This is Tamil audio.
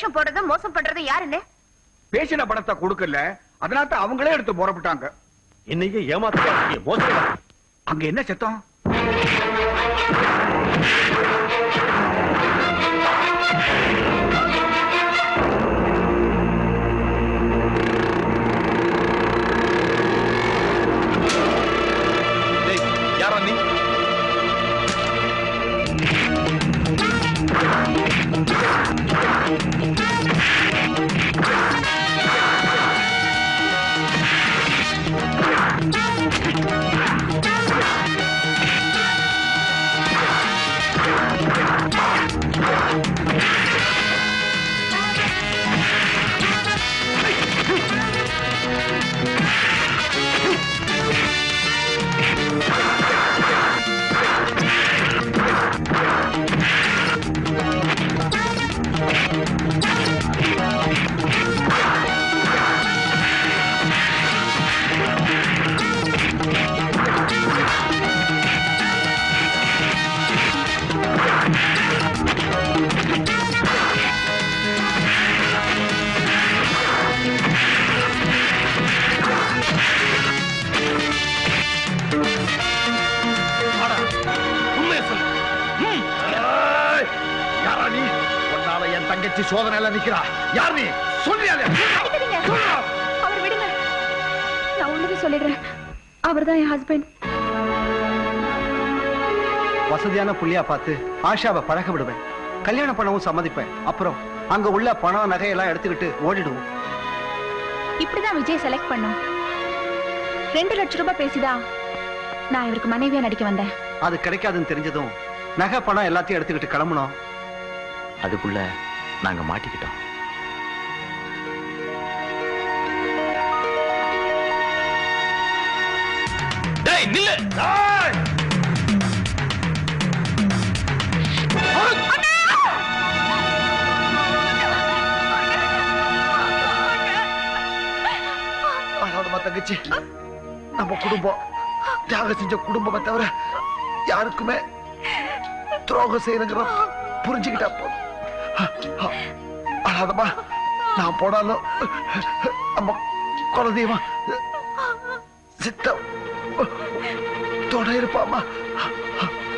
வேஷம் போடுறது மோசம் பண்றது யாருன்னு பேசின பணத்தை கொடுக்கல அதனால தான் அவங்களே எடுத்து புறப்பட்டாங்க இன்னைக்கு ஏமாத்த மோசம் அங்க என்ன சத்தம் யாரா நீ உண்மையை சொல்லு ம். ஏய், யாரா நீ உன்னால என் தங்கச்சி சோதனையில நிக்கிறா யார் நீ சொல்லியா அடிக்காதீங்க. அவர் விடுங்க நான் உள்ளது சொல்லிடுறேன் அவர்தான் என் ஹஸ்பண்ட் வசதியான புள்ளியா பார்த்து ஆஷாவை பழக விடுவேன் கல்யாணம் பண்ணவும் சம்மதிப்பேன் அப்புறம் அங்க உள்ள பணம் நகையெல்லாம் எடுத்துக்கிட்டு ஓடிடுவோம் இப்படிதான் விஜய் செலக்ட் பண்ணும் ரெண்டு லட்சம் ரூபாய் பேசிதா நான் இவருக்கு மனைவியா நடிக்க வந்தேன் அது கிடைக்காதுன்னு தெரிஞ்சதும் நகை பணம் எல்லாத்தையும் எடுத்துக்கிட்டு கிளம்பணும் அதுக்குள்ள நாங்க மாட்டிக்கிட்டோம் டேய் நில்லு அழாதமா தங்கச்சி நம்ம குடும்பம் தியாகம் செஞ்ச குடும்பமே தவிர யாருக்குமே துரோகம் செய்யணுங்கிற புரிஞ்சுக்கிட்டா போதும் அ- அ- அழாதமா நான் போனாலும் நம்ம குலதெய்வம் சித்தம் துணை இருப்பாமா